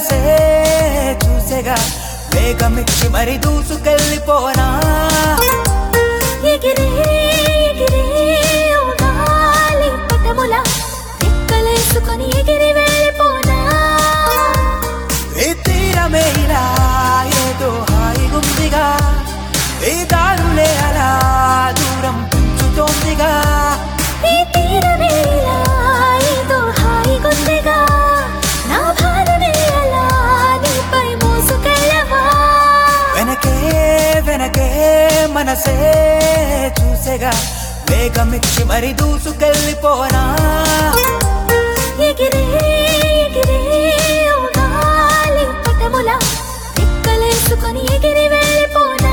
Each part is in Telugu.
మనసే చూసేగా వేగమిచ్చి మరి దూసుకెళ్ళిపోనా ఎగిరే ఎగిరే ఓ గాలి పటముల రెక్కలేసుకొని ఎగిరి వెళ్ళిపోనా ఏ తీరమే ఇలా ఏదో హాయిగుందిగా ఏ దారులే అలా దూరం పెంచుతోందిగా ఈ తీరవేళ ఏదో హాయిగుందిగా నా భారమే అలా నీపై మోసుకెళ్ళవా వెనకే వెనకే మనసే చూసేగా వేగమిచ్చి మరి దూసుకెళ్ళిపోనా ఎగిరే ఎగిరే ఓ గాలి పటముల రెక్కలేసుకొని ఎగిరి వెళ్ళిపోనా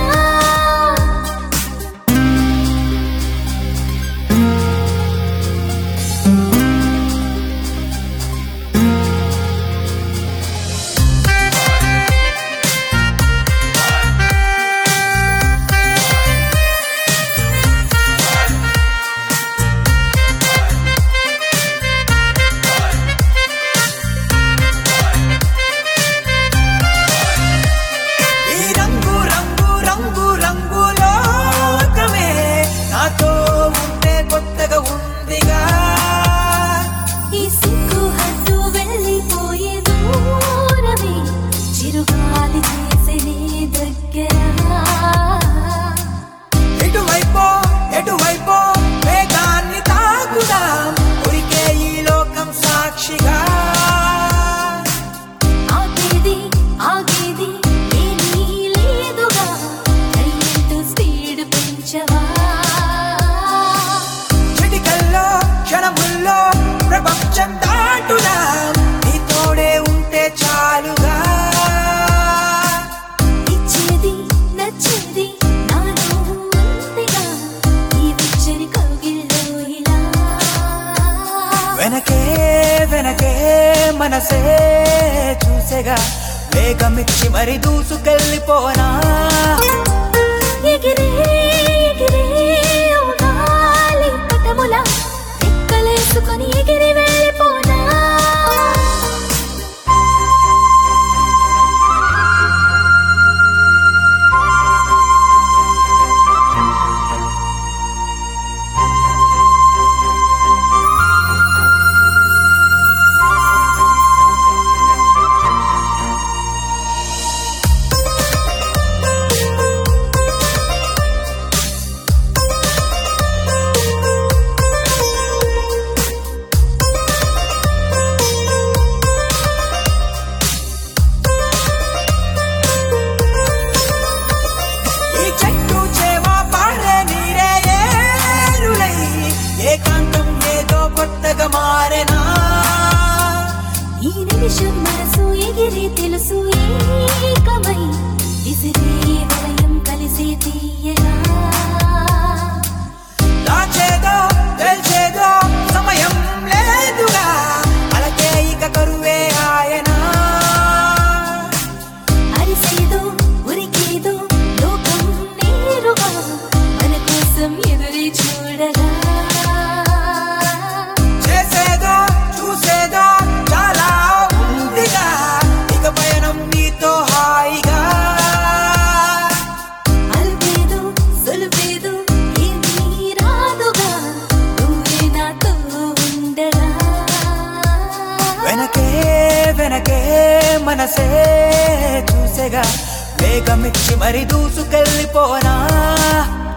ఈ రంగు రంగు రంగు రంగులోకమే నాతో ఉంటే కొత్తగా ఉందిగా ఈ సిగ్గు హద్దు వెళ్ళిపోయే దూరమే చిరుగాలి చేసే దగ్గర ఎటువైపో ఎటువైపో వేగాన్ని తాకుదాం ఉరికే ఈ లోకం సాక్షిగా ఆగేది ఆగేది ఏమీ లేదుగా కయ్యంటూ స్పీడ్ పెంచవా చిటికల్లో క్షణముల్లో ప్రపంచం దాటుదాం నీ తోడే ఉంటే చాలుగా ఇచ్చేది నచ్చేది నాలో ఉందిగా ఈ వెచ్చని కౌగిల్లో ఇలా వెనకే వెనకే మనసే చూసేగా వేగమిచ్చి మరి దూసుకెళ్ళిపోనా ఎగిరే ఎగిరే ఓ గాలి పటముల రెక్కలేసుకొని ఎగిరి వెళ్ళిపోనా ఈ చెట్టు చేమ పారే నీరే ఏరులై ఏకాంతం ఏదో కొత్తగా మారెనా ఈ నిమిషం మనసు ఎగిరి తెలుసు ఏకమై విసిరే వలయం కలిసి తీయగా దాచేదో తెలిసేదో సమయం లేదుగా అలకే ఇక కరువే ఆయనా అరిసేదో ఉరికేదో లోకం నేరుగా మన కోసం ఎదురి చూడగా చేసేదో చూసేదో చాలా ఉందిగా ఇక పయనం నీతో హాయిగా అల్పేదో సులుపేదో ఏమీ రాదుగా నువ్వే నాతో ఉండగా వెనకే వెనకే మనసే చూసేగా వేగమిచ్చి మరి దూసుకెళ్ళిపోనా